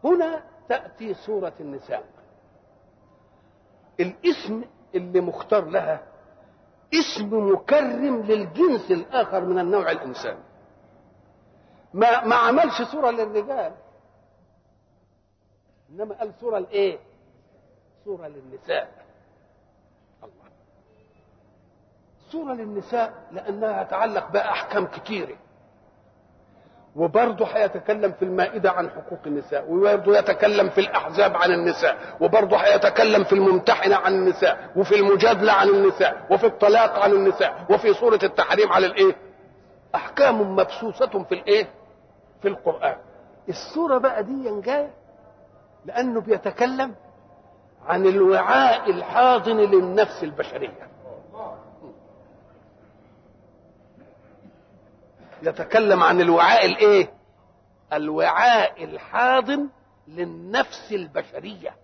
هنا تأتي سورة النساء الاسم اللي مختار لها اسم مكرم للجنس الآخر من النوع الإنساني ما ما عملش سورة للرجال إنما قال سورة لإيه؟ سورة للنساء الله سورة للنساء لأنها تتعلق بأحكام كتيرة وبرضه هيتكلم في المائدة عن حقوق النساء وبرضه يتكلم في الأحزاب عن النساء وبرضه هيتكلم في الممتحنة عن النساء وفي المجادلة عن النساء وفي الطلاق عن النساء وفي سورة التحريم على الإيه أحكام مبسوسة في الإيه في القرآن السورة بقى دي جاية لأنه بيتكلم عن الوعاء الحاضن للنفس البشريه يتكلم عن الوعاء الايه الوعاء الحاضن للنفس البشريه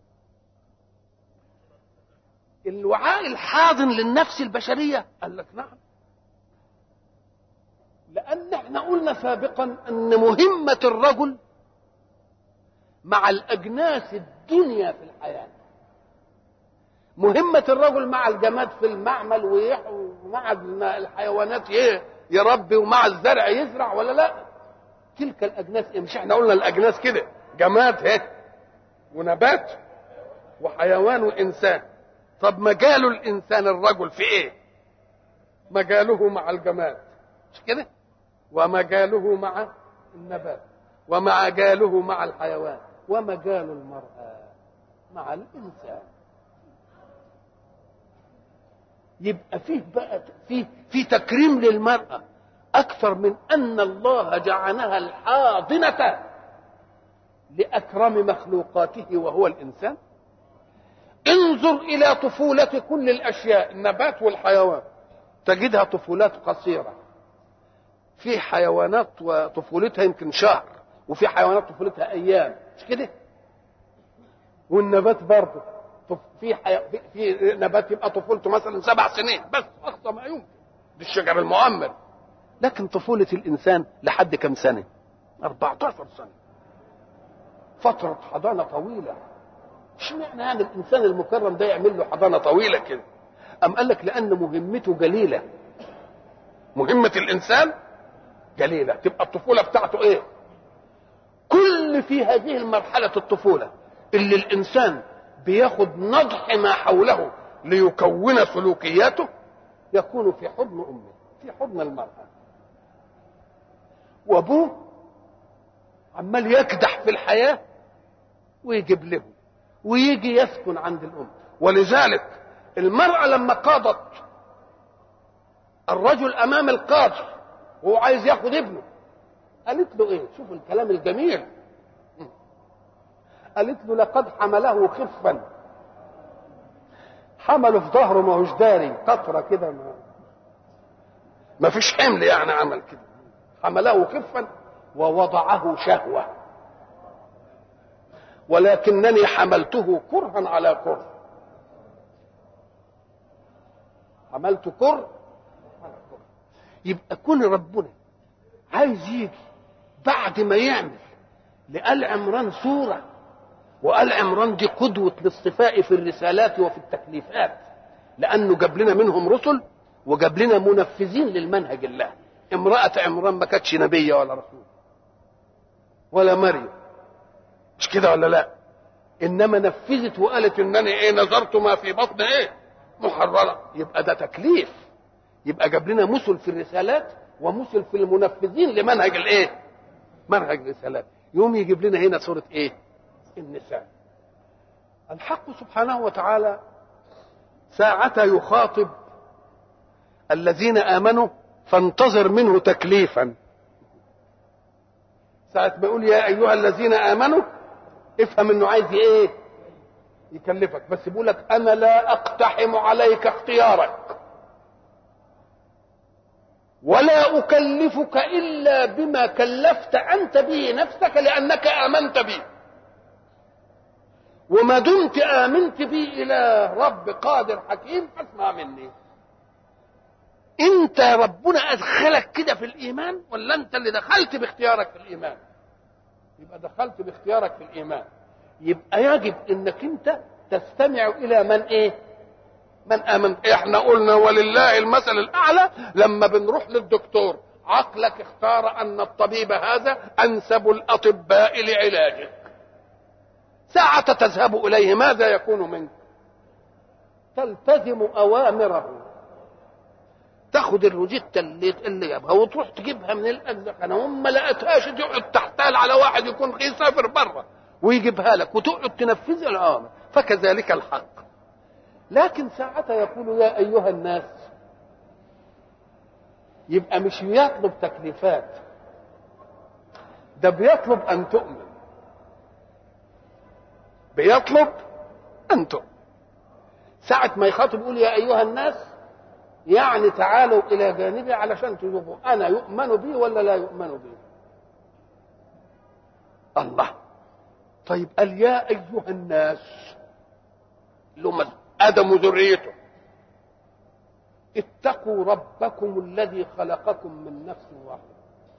الوعاء الحاضن للنفس البشريه قال لك نعم لان احنا قلنا سابقا ان مهمه الرجل مع الاجناس الدنيا في الحياه مهمه الرجل مع الجماد في المعمل ومع الحيوانات ايه يربي ومع الزرع يزرع ولا لا تلك الاجناس إيه؟ مش احنا قلنا الاجناس كده جماد اهي ونبات وحيوان وانسان طب مجال الانسان الرجل في ايه مجاله مع الجماد مش كده ومجاله مع النبات ومجاله مع الحيوان ومجال المرأة مع الإنسان يبقى فيه بقى فيه في تكريم للمرأة أكثر من أن الله جعلها الحاضنة لأكرم مخلوقاته وهو الإنسان انظر إلى طفولة كل الأشياء النبات والحيوان تجدها طفولات قصيرة في حيوانات وطفولتها يمكن شهر وفي حيوانات طفولتها أيام مش كده والنبات برضه في حي... في, في نبات يبقى طفولته مثلا سبع سنين بس اقصى ما يمكن دي الشجر المؤمن لكن طفولة الإنسان لحد كم سنة 14 سنة فترة حضانة طويلة اشمعنى يعني الإنسان المكرم ده يعمل له حضانة طويلة كده أم قال لك لأن مهمته جليلة مهمة الإنسان جليلة تبقى الطفولة بتاعته إيه كل في هذه المرحلة الطفولة اللي الإنسان بياخد نضح ما حوله ليكون سلوكياته يكون في حضن امه في حضن المراه وابوه عمال يكدح في الحياه ويجيب له ويجي يسكن عند الام ولذلك المراه لما قاضت الرجل امام القاضي وهو عايز ياخد ابنه قالت له ايه شوفوا الكلام الجميل قالت له لقد حمله خفا حمله في ظهره ما هوش داري قطره كده ما ما فيش حمل يعني عمل كده حمله خفا ووضعه شهوه ولكنني حملته كرها على كره حملت كر على كره يبقى كون ربنا عايز يجي بعد ما يعمل لآل عمران سوره وآل عمران دي قدوة للصفاء في الرسالات وفي التكليفات لأنه جاب لنا منهم رسل وجاب لنا منفذين للمنهج الله امرأة عمران ما كانتش نبية ولا رسول ولا مريم مش كده ولا لا انما نفذت وقالت انني ايه نظرت ما في بطن ايه محرره يبقى ده تكليف يبقى جاب لنا مثل في الرسالات ومثل في المنفذين لمنهج الايه منهج الرسالات يوم يجيب لنا هنا صوره ايه النساء الحق سبحانه وتعالى ساعة يخاطب الذين آمنوا فانتظر منه تكليفا ساعة ما يقول يا أيها الذين آمنوا افهم انه عايز ايه يكلفك بس بيقول لك انا لا اقتحم عليك اختيارك ولا اكلفك الا بما كلفت انت به نفسك لانك امنت بي وما دمت امنت بي الى رب قادر حكيم فاسمع مني انت ربنا ادخلك كده في الايمان ولا انت اللي دخلت باختيارك في الايمان يبقى دخلت باختيارك في الايمان يبقى يجب انك انت تستمع الى من ايه من امن احنا قلنا ولله المثل الاعلى لما بنروح للدكتور عقلك اختار ان الطبيب هذا انسب الاطباء لعلاجك ساعة تذهب اليه ماذا يكون منك تلتزم اوامره تاخد الروجيتا اللي اللي جابها وتروح تجيبها من الاجزخانه وما لقيتهاش تقعد تحتال على واحد يكون يسافر بره ويجيبها لك وتقعد تنفذ الاوامر فكذلك الحق لكن ساعتها يقول يا ايها الناس يبقى مش بيطلب تكليفات ده بيطلب ان تؤمن بيطلب ان تؤمن ساعة ما يخاطب يقول يا أيها الناس يعني تعالوا إلى جانبي علشان تشوفوا أنا يؤمن بي ولا لا يؤمن بي الله طيب قال يا أيها الناس لهم آدم وذريته اتقوا ربكم الذي خلقكم من نفس واحدة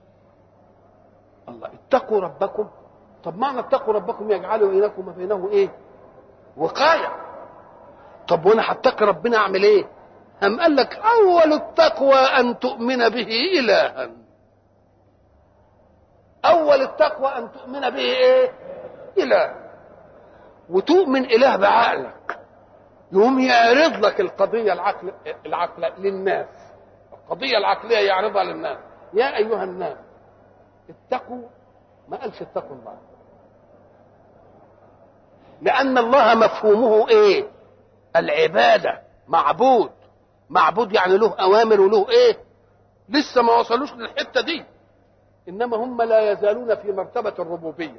الله اتقوا ربكم طب معنى اتقوا ربكم يجعلوا بينكم وبينه ايه وقايه طب وانا هتقي ربنا اعمل ايه أم قال لك أول التقوى أن تؤمن به إلها أول التقوى أن تؤمن به إيه؟ إله وتؤمن إله بعقلك يقوم يعرض لك القضية العقل العقل للناس القضية العقلية يعرضها للناس يا أيها الناس اتقوا ما قالش اتقوا الله لأن الله مفهومه إيه؟ العبادة معبود معبود يعني له أوامر وله إيه؟ لسه ما وصلوش للحتة دي إنما هم لا يزالون في مرتبة الربوبية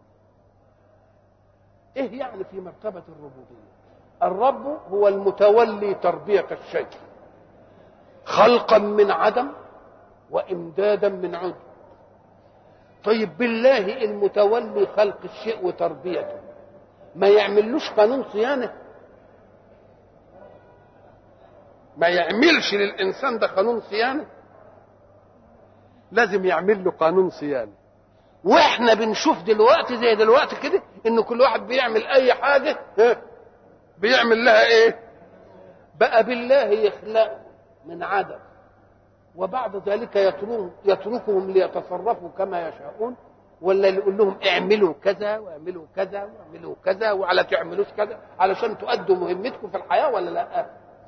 إيه يعني في مرتبة الربوبية؟ الرب هو المتولي تربية الشيء خلقا من عدم وإمدادا من عدم طيب بالله المتولي خلق الشيء وتربيته ما يعملوش قانون صيانه ما يعملش للانسان ده قانون صيانه لازم يعمل له قانون صيانه واحنا بنشوف دلوقتي زي دلوقتي كده ان كل واحد بيعمل اي حاجه بيعمل لها ايه بقى بالله يخلق من عدم وبعد ذلك يتركهم يتركهم ليتصرفوا كما يشاءون ولا يقول لهم اعملوا كذا واعملوا كذا واعملوا كذا وعلى تعملوش كذا علشان تؤدوا مهمتكم في الحياه ولا لا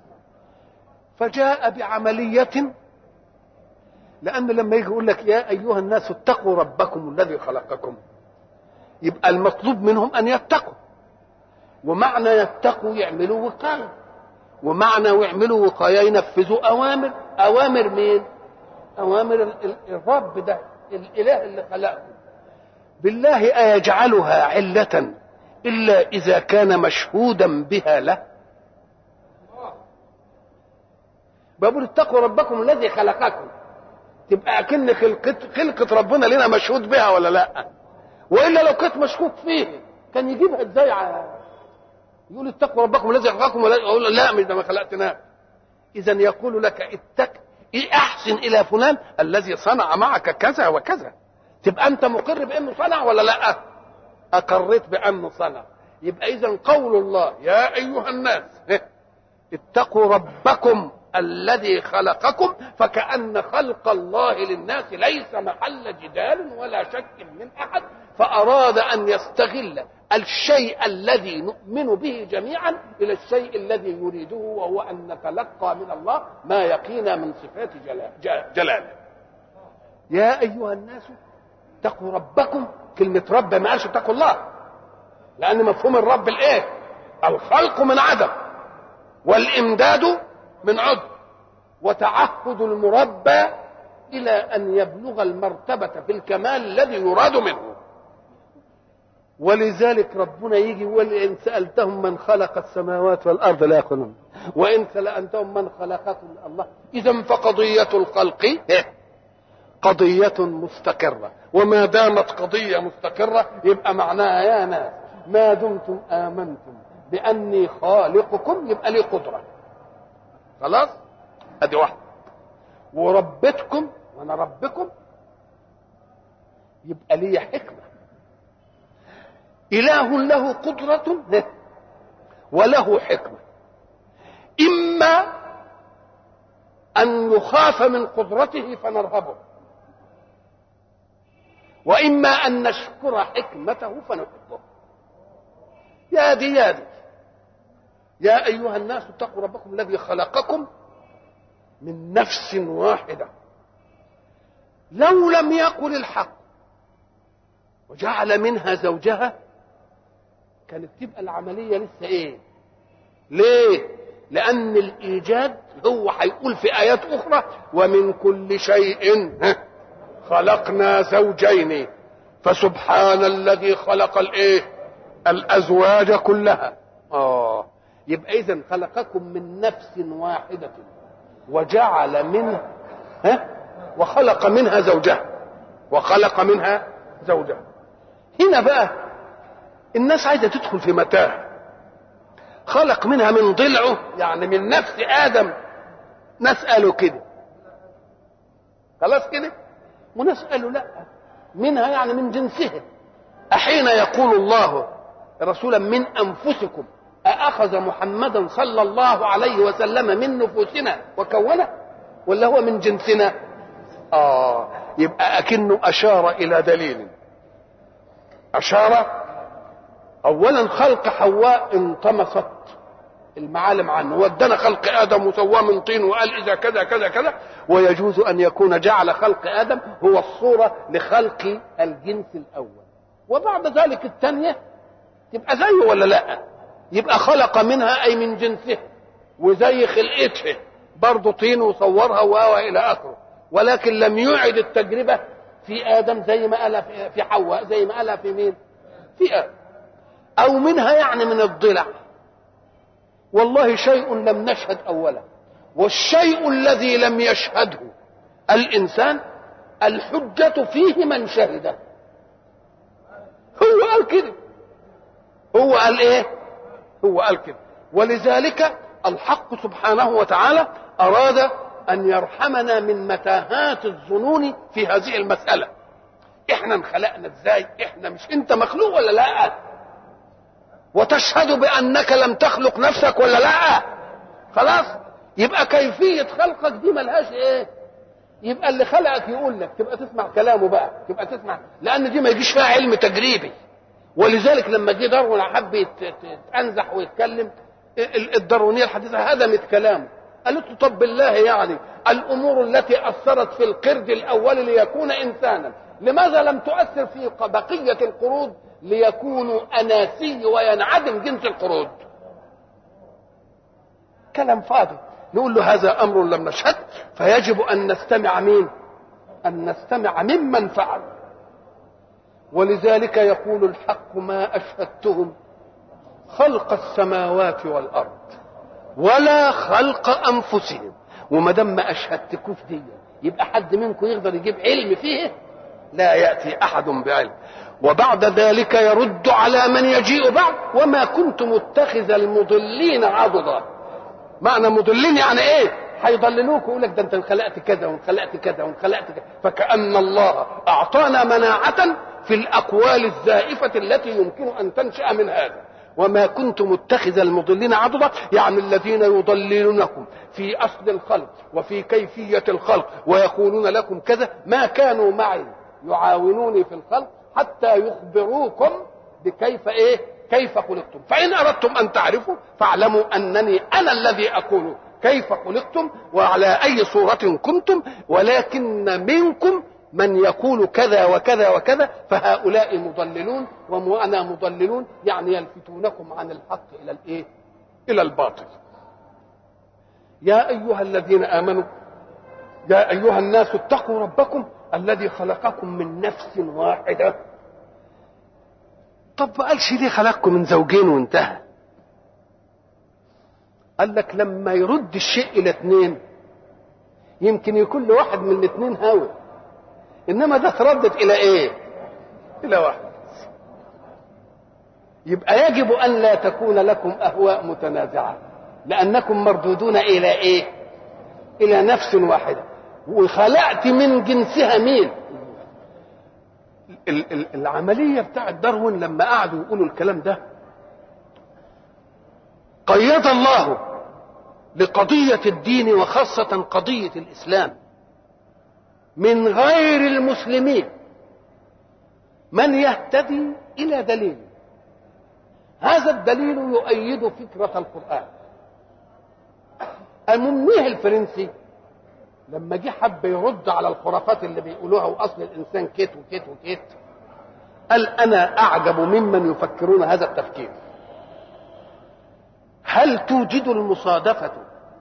فجاء بعملية لأن لما يجي يقول لك يا أيها الناس اتقوا ربكم الذي خلقكم يبقى المطلوب منهم أن يتقوا ومعنى يتقوا يعملوا وقاية ومعنى يعملوا وقاية ينفذوا أوامر أوامر مين؟ أوامر الرب ده الإله اللي خلقكم بالله أيجعلها علة إلا إذا كان مشهودا بها له بقول اتقوا ربكم الذي خلقكم تبقى اكن خلقة, خلقة ربنا لنا مشهود بها ولا لا والا لو كنت مشكوك فيه كان يجيبها ازاي على يقول اتقوا ربكم الذي خلقكم ولا يقول لا مش ده ما خلقتناه اذا يقول لك اتق إيه احسن الى فلان الذي صنع معك كذا وكذا تبقى انت مقر بانه صنع ولا لا اقريت بانه صنع يبقى اذا قول الله يا ايها الناس اتقوا ربكم الذي خلقكم فكأن خلق الله للناس ليس محل جدال ولا شك من أحد فأراد أن يستغل الشيء الذي نؤمن به جميعا إلى الشيء الذي يريده وهو أن نتلقى من الله ما يقينا من صفات جلاله يا أيها الناس اتقوا ربكم كلمة رب ما قالش اتقوا الله لأن مفهوم الرب الإيه؟ الخلق من عدم والإمداد من عضو وتعهد المربى الى ان يبلغ المرتبه في الكمال الذي يراد منه ولذلك ربنا يجي يقول ان سالتهم من خلق السماوات والارض لا يقولون وان سالتهم من خلقكم الله اذا فقضيه الخلق قضيه مستقره وما دامت قضيه مستقره يبقى معناها يا ناس ما دمتم امنتم باني خالقكم يبقى لي قدره خلاص ادي واحده وربتكم وانا ربكم يبقى لي حكمه إله له قدرة وله حكمة إما أن يخاف من قدرته فنرهبه وإما أن نشكر حكمته فنحبه يا دي يا دي يا أيها الناس اتقوا ربكم الذي خلقكم من نفس واحدة لو لم يقل الحق وجعل منها زوجها كانت تبقى العملية لسه ايه ليه لأن الإيجاد هو هيقول في آيات أخرى ومن كل شيء خلقنا زوجين فسبحان الذي خلق الايه الازواج كلها اه يبقى اذا خلقكم من نفس واحده وجعل منها ها وخلق منها زوجها وخلق منها زوجها هنا بقى الناس عايزه تدخل في متاهه خلق منها من ضلعه يعني من نفس ادم نساله كده خلاص كده ونسأل لا منها يعني من جنسها أحين يقول الله رسولا من أنفسكم أأخذ محمدا صلى الله عليه وسلم من نفوسنا وكونه ولا هو من جنسنا آه يبقى أكنه أشار إلى دليل أشار أولا خلق حواء انطمست المعالم عنه ودنا خلق ادم وسواه من طين وقال اذا كذا كذا كذا ويجوز ان يكون جعل خلق ادم هو الصوره لخلق الجنس الاول وبعد ذلك الثانيه تبقى زيه ولا لا يبقى خلق منها اي من جنسه وزي خلقتها برضه طين وصورها والى اخره ولكن لم يعد التجربه في ادم زي ما قالها في حواء زي ما قالها في مين في ادم او منها يعني من الضلع والله شيء لم نشهد اولا والشيء الذي لم يشهده الانسان الحجة فيه من شهده هو قال كده هو قال ايه هو قال كده ولذلك الحق سبحانه وتعالى اراد ان يرحمنا من متاهات الظنون في هذه المسألة احنا انخلقنا ازاي احنا مش انت مخلوق ولا لا وتشهد بانك لم تخلق نفسك ولا لا خلاص يبقى كيفيه خلقك دي ملهاش ايه يبقى اللي خلقك يقول لك تبقى تسمع كلامه بقى تبقى تسمع لان دي ما يجيش فيها علم تجريبي ولذلك لما جه داروين حب يتنزح ويتكلم الداروينيه الحديثه هدمت كلامه قالت له طب بالله يعني الامور التي اثرت في القرد الاول ليكون انسانا لماذا لم تؤثر في بقيه القرود ليكونوا اناسي وينعدم جنس القرود كلام فاضي نقول له هذا امر لم نشهد فيجب ان نستمع مين ان نستمع ممن فعل ولذلك يقول الحق ما اشهدتهم خلق السماوات والارض ولا خلق انفسهم وما دام ما اشهدتكوش دي يبقى حد منكم يقدر يجيب علم فيه لا ياتي احد بعلم وبعد ذلك يرد على من يجيء بعد وما كنت متخذ المضلين عضدا معنى مضلين يعني ايه هيضللوك ويقول لك ده انت انخلقت كذا وانخلقت كذا وانخلقت كذا فكأن الله اعطانا مناعة في الاقوال الزائفة التي يمكن ان تنشأ من هذا وما كنت متخذ المضلين عضدا يعني الذين يضللونكم في اصل الخلق وفي كيفية الخلق ويقولون لكم كذا ما كانوا معي يعاونوني في الخلق حتى يخبروكم بكيف ايه كيف خلقتم فان اردتم ان تعرفوا فاعلموا انني انا الذي اقول كيف خلقتم وعلى اي صورة كنتم ولكن منكم من يقول كذا وكذا وكذا فهؤلاء مضللون وانا مضللون يعني يلفتونكم عن الحق الى الايه الى الباطل يا ايها الذين امنوا يا ايها الناس اتقوا ربكم الذي خلقكم من نفس واحده طب ما قالش ليه خلقكم من زوجين وانتهى قال لك لما يرد الشيء الى اثنين يمكن يكون لواحد من الاثنين هوى انما ده تردد الى ايه الى واحد يبقى يجب ان لا تكون لكم اهواء متنازعه لانكم مردودون الى ايه الى نفس واحده وخلقت من جنسها مين ال- ال- العملية بتاعت داروين لما قعدوا يقولوا الكلام ده قيد الله لقضية الدين وخاصة قضية الإسلام من غير المسلمين من يهتدي إلى دليل هذا الدليل يؤيد فكرة القرآن المنيه الفرنسي لما جه حب يرد على الخرافات اللي بيقولوها واصل الانسان كيت وكيت وكيت قال انا اعجب ممن يفكرون هذا التفكير هل توجد المصادفه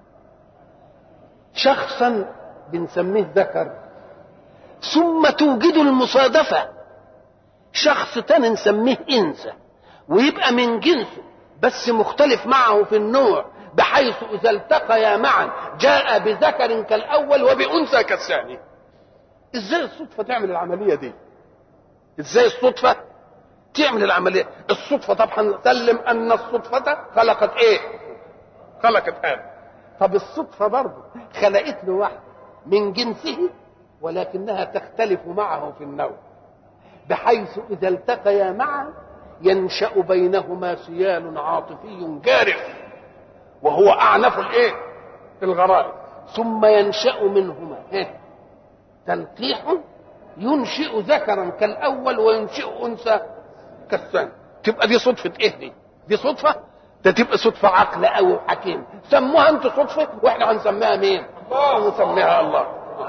شخصا بنسميه ذكر ثم توجد المصادفه شخص تاني نسميه انثى ويبقى من جنسه بس مختلف معه في النوع بحيث اذا التقيا معا جاء بذكر كالاول وبانثى كالثاني ازاي الصدفه تعمل العمليه دي ازاي الصدفه تعمل العمليه الصدفه طبعا سلم ان الصدفه خلقت ايه خلقت ادم طب الصدفه برضه خلقت له واحد من جنسه ولكنها تختلف معه في النوع بحيث اذا التقيا معا ينشا بينهما سيال عاطفي جارف وهو اعنف الايه الغرائب ثم ينشا منهما إيه؟ تلقيح ينشئ ذكرا كالاول وينشئ انثى كالثاني تبقى دي صدفه ايه دي دي صدفه ده تبقى صدفه عقل او حكيم سموها انتوا صدفه واحنا هنسميها مين الله نسميها الله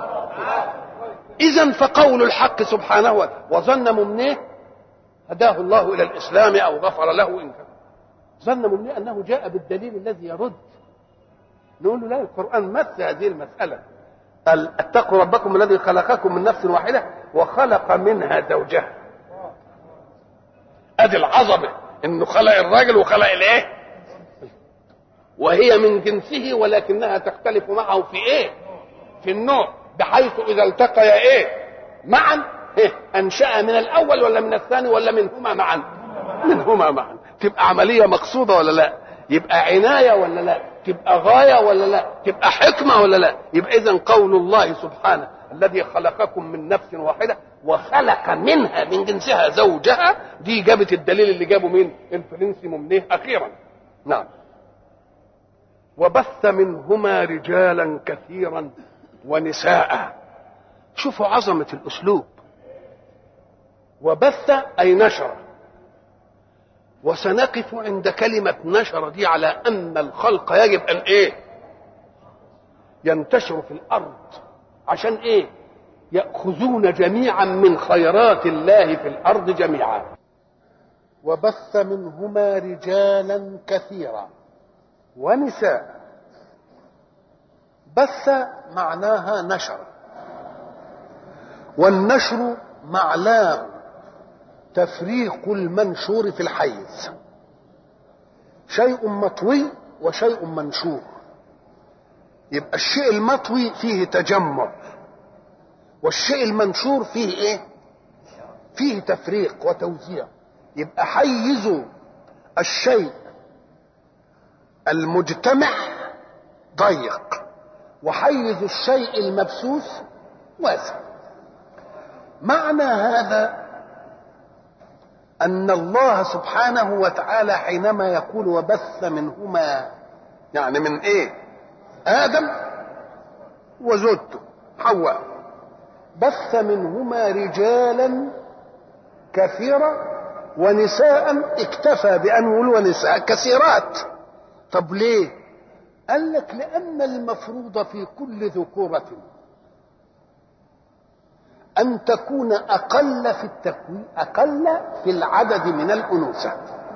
اذا فقول الحق سبحانه وتعالى وظن ممنيه هداه الله الى الاسلام او غفر له ان كان ظن ممنيه انه جاء بالدليل الذي يرد نقول له لا القران مس هذه المساله قال اتقوا ربكم الذي خلقكم من نفس واحده وخلق منها زوجها ادي العظمه انه خلق الراجل وخلق الايه وهي من جنسه ولكنها تختلف معه في ايه في النوع بحيث اذا التقيا ايه معا إيه؟ انشا من الاول ولا من الثاني ولا منهما معا منهما معا تبقى عمليه مقصوده ولا لا يبقى عنايه ولا لا تبقى غايه ولا لا تبقى حكمه ولا لا يبقى اذا قول الله سبحانه الذي خلقكم من نفس واحده وخلق منها من جنسها زوجها دي جابت الدليل اللي جابه مين الفرنسي ممنيه اخيرا نعم وبث منهما رجالا كثيرا ونساء شوفوا عظمه الاسلوب وبث اي نشر وسنقف عند كلمة نشر دي على أن الخلق يجب أن إيه؟ ينتشر في الأرض عشان إيه؟ يأخذون جميعا من خيرات الله في الأرض جميعا وبث منهما رجالا كثيرا ونساء بث معناها نشر والنشر معناه تفريق المنشور في الحيز شيء مطوي وشيء منشور يبقى الشيء المطوي فيه تجمع والشيء المنشور فيه ايه فيه تفريق وتوزيع يبقى حيز الشيء المجتمع ضيق وحيز الشيء المبسوس واسع معنى هذا أن الله سبحانه وتعالى حينما يقول وبث منهما يعني من إيه؟ آدم وزوجته حواء بث منهما رجالا كثيرا ونساء اكتفى بأن يقول ونساء كثيرات طب ليه؟ قال لك لأن المفروض في كل ذكورة أن تكون أقل في التكوين أقل في العدد من الأنوثة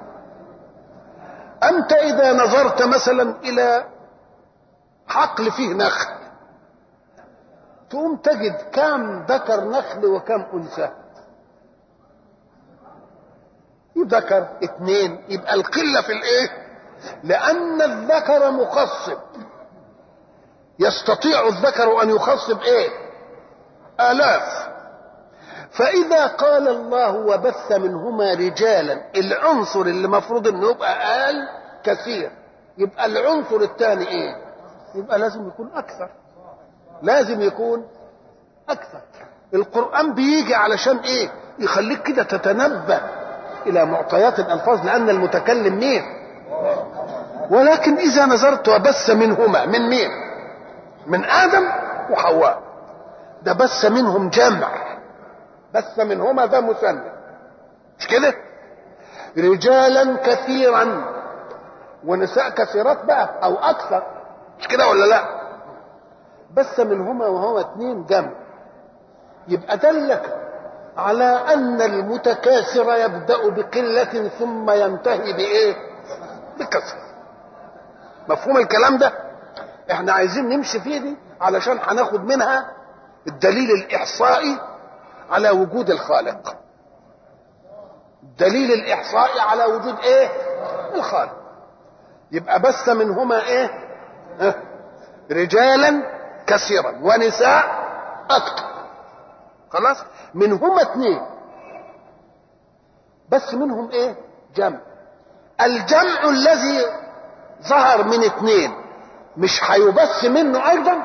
أنت إذا نظرت مثلا إلى حقل فيه نخل تقوم تجد كم ذكر نخل وكم أنثى ذكر اثنين يبقى القلة في الإيه لأن الذكر مخصب يستطيع الذكر أن يخصب إيه آلاف فإذا قال الله وبث منهما رجالا العنصر اللي مفروض انه يبقى قال كثير يبقى العنصر الثاني ايه؟ يبقى لازم يكون أكثر لازم يكون أكثر القرآن بيجي علشان ايه؟ يخليك كده تتنبه الى معطيات الالفاظ لان المتكلم مين ولكن اذا نظرت وبث منهما من مين من ادم وحواء ده بث منهم جمع بث منهما ده مثنى مش كده رجالا كثيرا ونساء كثيرات بقى او اكثر مش كده ولا لا بث منهما وهو اتنين جمع يبقى دلك على ان المتكاثر يبدا بقله ثم ينتهي بايه بكثره مفهوم الكلام ده احنا عايزين نمشي فيه دي علشان هناخد منها الدليل الاحصائي على وجود الخالق الدليل الاحصائي على وجود ايه الخالق يبقى بث منهما ايه اه؟ رجالا كثيرا ونساء اكثر خلاص منهما اثنين بس منهم ايه جمع الجمع الذي ظهر من اثنين مش هيبث منه ايضا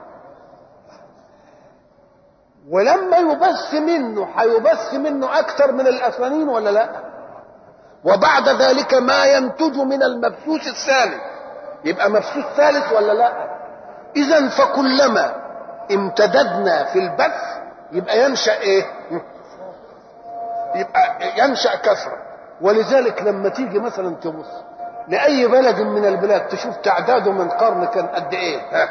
ولما يبث منه هيبث منه اكثر من الاثنين ولا لا وبعد ذلك ما ينتج من المبثوث الثاني يبقى مبثوث ثالث ولا لا اذا فكلما امتددنا في البث يبقى ينشا ايه يبقى ينشا كثره ولذلك لما تيجي مثلا تبص لاي بلد من البلاد تشوف تعداده من قرن كان قد ايه ها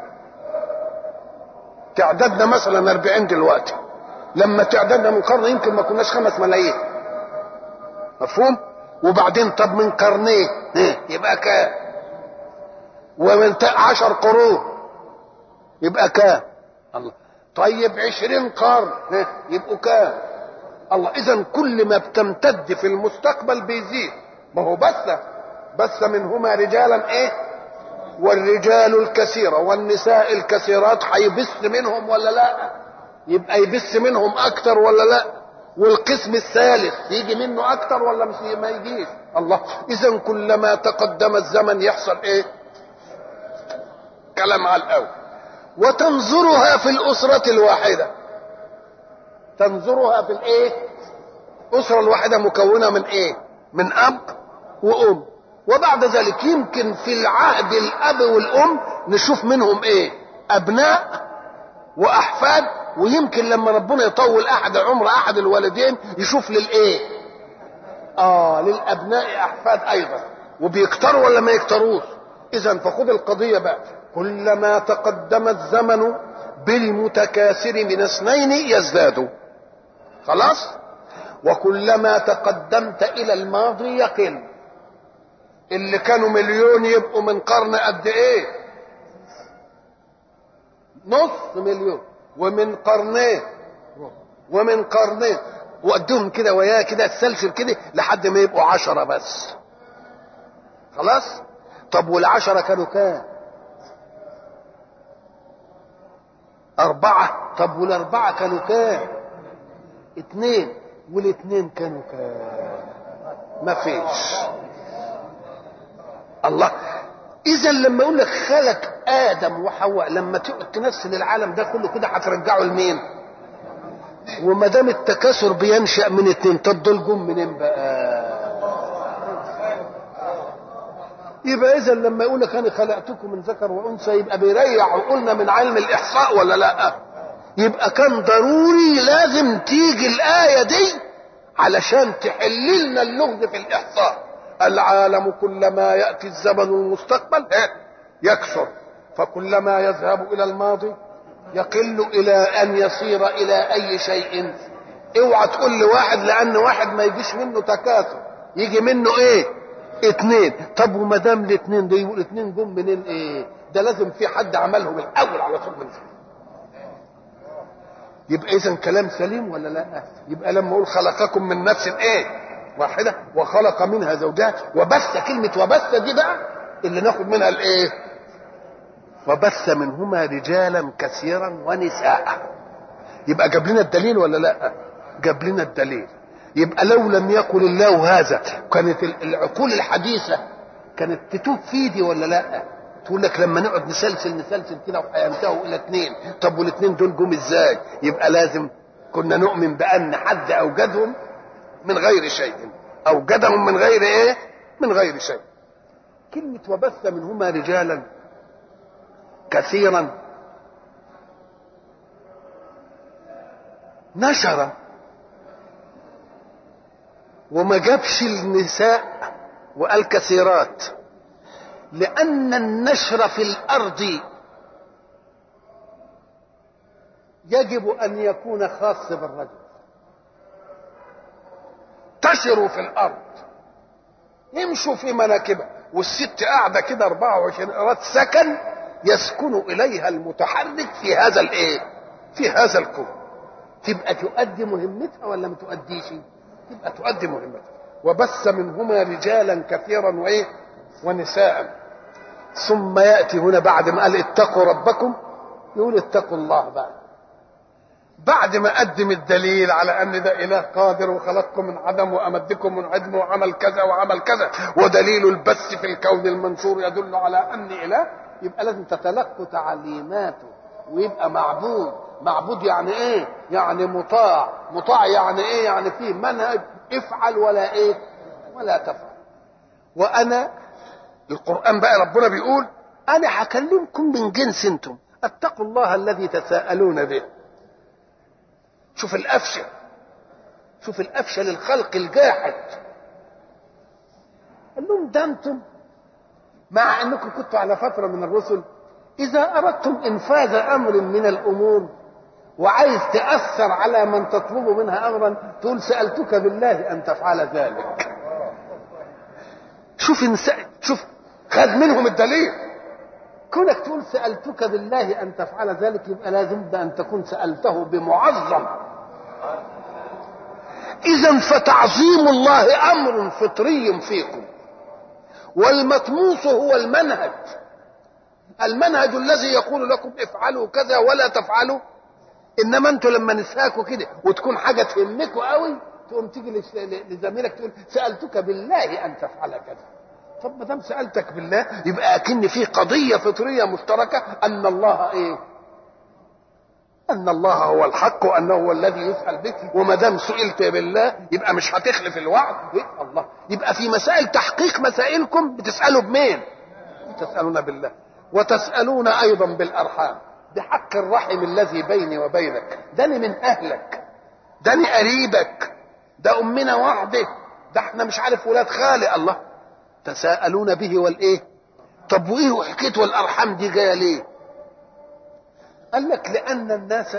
تعدادنا مثلا 40 دلوقتي لما تعدادنا من قرن يمكن ما كناش خمس ملايين مفهوم وبعدين طب من قرنين يبقى كام ومن عشر قرون يبقى كام الله طيب عشرين قرن يبقوا كام الله اذا كل ما بتمتد في المستقبل بيزيد ما هو بث بث منهما رجالا ايه والرجال الكثيرة والنساء الكثيرات هيبث منهم ولا لا يبقى يبث منهم اكتر ولا لا والقسم الثالث يجي منه اكتر ولا مش ما يجيش الله اذا كلما تقدم الزمن يحصل ايه كلام على الاول وتنظرها في الاسرة الواحدة تنظرها في الايه الاسرة الواحدة مكونة من ايه من اب وام وبعد ذلك يمكن في العهد الاب والام نشوف منهم ايه ابناء واحفاد ويمكن لما ربنا يطول احد عمر احد الوالدين يشوف للايه اه للابناء احفاد ايضا وبيكتروا ولا ما يكتروش اذا فخذ القضيه بقى كلما تقدم الزمن بالمتكاثر من اثنين يزداد خلاص وكلما تقدمت الى الماضي يقل اللي كانوا مليون يبقوا من قرن قد ايه نص مليون ومن قرنين ومن قرنين وقدهم كده وياه كده السلسل كده لحد ما يبقوا عشرة بس خلاص طب والعشرة كانوا كام أربعة طب والأربعة كانوا كام اتنين والاتنين كانوا كام ما فيش الله اذا لما يقول لك خلق ادم وحواء لما تنسل العالم ده كله كده هترجعه لمين وما دام التكاثر بينشا من اتنين طب دول جم منين بقى يبقى اذا لما يقول لك انا خلقتكم من ذكر وانثى يبقى بيريح عقولنا من علم الاحصاء ولا لا يبقى كان ضروري لازم تيجي الايه دي علشان تحل لنا اللغز في الاحصاء العالم كلما ياتي الزمن المستقبل يكثر فكلما يذهب الى الماضي يقل الى ان يصير الى اي شيء اوعى تقول لواحد لان واحد ما يجيش منه تكاثر يجي منه ايه اتنين طب وما دام الاثنين دول يقول اتنين جم منين ايه ده لازم في حد عملهم الاول على طول من فيه. يبقى اذا كلام سليم ولا لا يبقى لما اقول خلقكم من نفس ايه واحدة وخلق منها زوجها وبث كلمة وبث دي بقى اللي ناخد منها الايه وبث منهما رجالا كثيرا ونساء يبقى جاب لنا الدليل ولا لا جاب لنا الدليل يبقى لو لم يقل الله هذا كانت العقول الحديثة كانت تتوب في دي ولا لا تقول لك لما نقعد نسلسل نسلسل كده وهينتهوا الى اثنين طب والاثنين دول جم ازاي يبقى لازم كنا نؤمن بان حد اوجدهم من غير شيء اوجدهم من غير ايه من غير شيء كلمه وبث منهما رجالا كثيرا نشر وما جابش النساء وقال كثيرات لأن النشر في الأرض يجب أن يكون خاص بالرجل انتشروا في الأرض يمشوا في مناكبها والست قاعدة كده 24 قرات سكن يسكن إليها المتحرك في هذا الإيه؟ في هذا الكون تبقى تؤدي مهمتها ولا ما تؤديش؟ تبقى تؤدي مهمتها وبث منهما رجالا كثيرا وايه ونساء ثم ياتي هنا بعد ما قال اتقوا ربكم يقول اتقوا الله بقى بعد ما قدم الدليل على ان ده اله قادر وخلقكم من عدم وامدكم من عدم وعمل كذا وعمل كذا ودليل البث في الكون المنشور يدل على اني اله يبقى لازم تتلقوا تعليماته ويبقى معبود معبود يعني ايه يعني مطاع مطاع يعني ايه يعني فيه منهج افعل ولا ايه ولا تفعل وانا القران بقى ربنا بيقول انا هكلمكم من جنس انتم اتقوا الله الذي تساءلون به شوف الافشل شوف الافشل للخلق الجاحد قال لهم ده انتم مع انكم كنتوا على فتره من الرسل اذا اردتم انفاذ امر من الامور وعايز تاثر على من تطلب منها امرا تقول سالتك بالله ان تفعل ذلك شوف إنس... شوف خد منهم الدليل كونك تقول سالتك بالله ان تفعل ذلك يبقى لازم ان تكون سالته بمعظم اذا فتعظيم الله امر فطري فيكم والمطموس هو المنهج المنهج الذي يقول لكم افعلوا كذا ولا تفعلوا انما انتوا لما نساكوا كده وتكون حاجه تهمكوا قوي تقوم تيجي لزميلك تقول سالتك بالله ان تفعل كذا طب ما دام سالتك بالله يبقى اكن في قضيه فطريه مشتركه ان الله ايه ان الله هو الحق وانه هو الذي يفعل به وما دام سئلت بالله يبقى مش هتخلف الوعد إيه؟ الله يبقى في مسائل تحقيق مسائلكم بتسالوا بمين تسالون بالله وتسالون ايضا بالارحام بحق الرحم الذي بيني وبينك داني من اهلك داني قريبك ده امنا وحده ده احنا مش عارف ولاد خالي الله تساءلون به والايه طب وايه حكايه والارحام دي جايه ليه قال لك لان الناس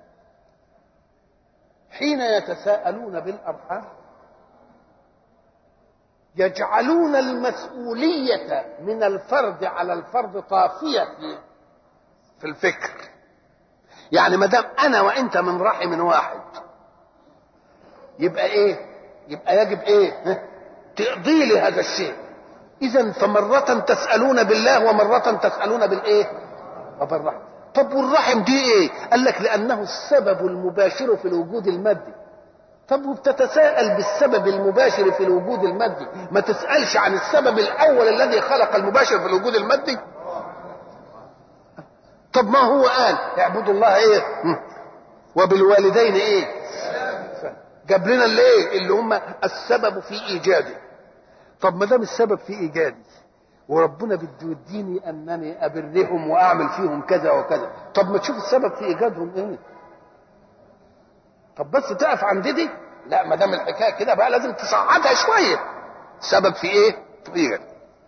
حين يتساءلون بالارحام يجعلون المسؤوليه من الفرد على الفرد طافيه في في الفكر يعني ما دام انا وانت من رحم واحد يبقى ايه يبقى يجب ايه تقضي لي هذا الشيء اذا فمره تسالون بالله ومره تسالون بالايه وبالرحم طب والرحم دي ايه قال لك لانه السبب المباشر في الوجود المادي طب وبتتساءل بالسبب المباشر في الوجود المادي ما تسالش عن السبب الاول الذي خلق المباشر في الوجود المادي طب ما هو قال اعبدوا الله ايه وبالوالدين ايه جاب لنا اللي ايه اللي هم السبب في ايجادي طب ما دام السبب في ايجادي وربنا بده يديني انني ابرهم واعمل فيهم كذا وكذا طب ما تشوف السبب في ايجادهم ايه طب بس تقف عند دي لا ما دام الحكايه كده بقى لازم تصعدها شويه السبب في ايه في ايجادي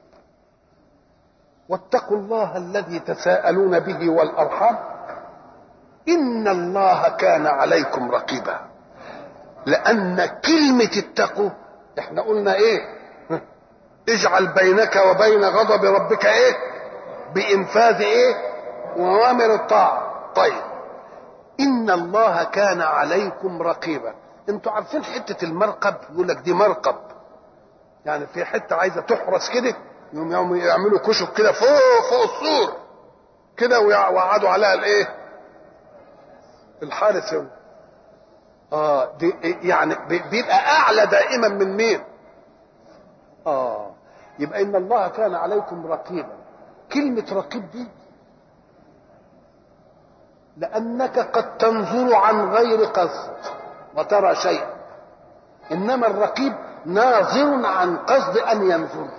واتقوا الله الذي تساءلون به والارحام ان الله كان عليكم رقيبا لان كلمه اتقوا احنا قلنا ايه اجعل بينك وبين غضب ربك ايه بانفاذ ايه اوامر الطاعه طيب ان الله كان عليكم رقيبا انتوا عارفين حته المرقب يقول لك دي مرقب يعني في حته عايزه تحرس كده يوم يوم يعملوا كشك كده فوق فوق السور كده ويقعدوا عليها الايه الحارس يوم. اه دي يعني بيبقى اعلى دائما من مين اه يبقى ان الله كان عليكم رقيبا كلمه رقيب دي لأنك قد تنظر عن غير قصد وترى شيئا إنما الرقيب ناظر عن قصد أن ينظر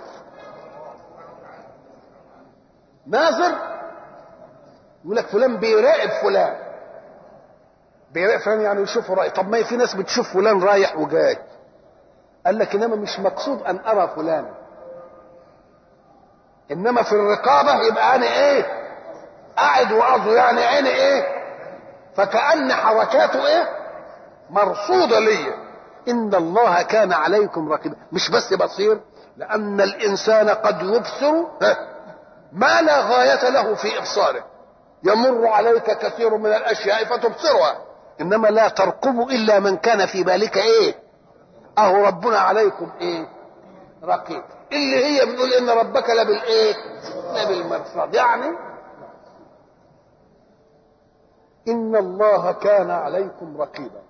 ناظر يقول لك فلان بيراقب فلان بيراقب فلان يعني يشوفه رايح طب ما في ناس بتشوف فلان رايح وجاي قال لك انما مش مقصود ان ارى فلانا انما في الرقابه يبقى انا ايه قاعد وقصده يعني عيني ايه فكأن حركاته ايه مرصوده ليا ان الله كان عليكم رقيبا مش بس بصير لان الانسان قد يبصر ما لا غايه له في ابصاره يمر عليك كثير من الاشياء فتبصرها انما لا ترقب الا من كان في بالك ايه اهو ربنا عليكم ايه رقيب اللي هي بتقول ان ربك لبالايه لبالمرصاد يعني ان الله كان عليكم رقيبا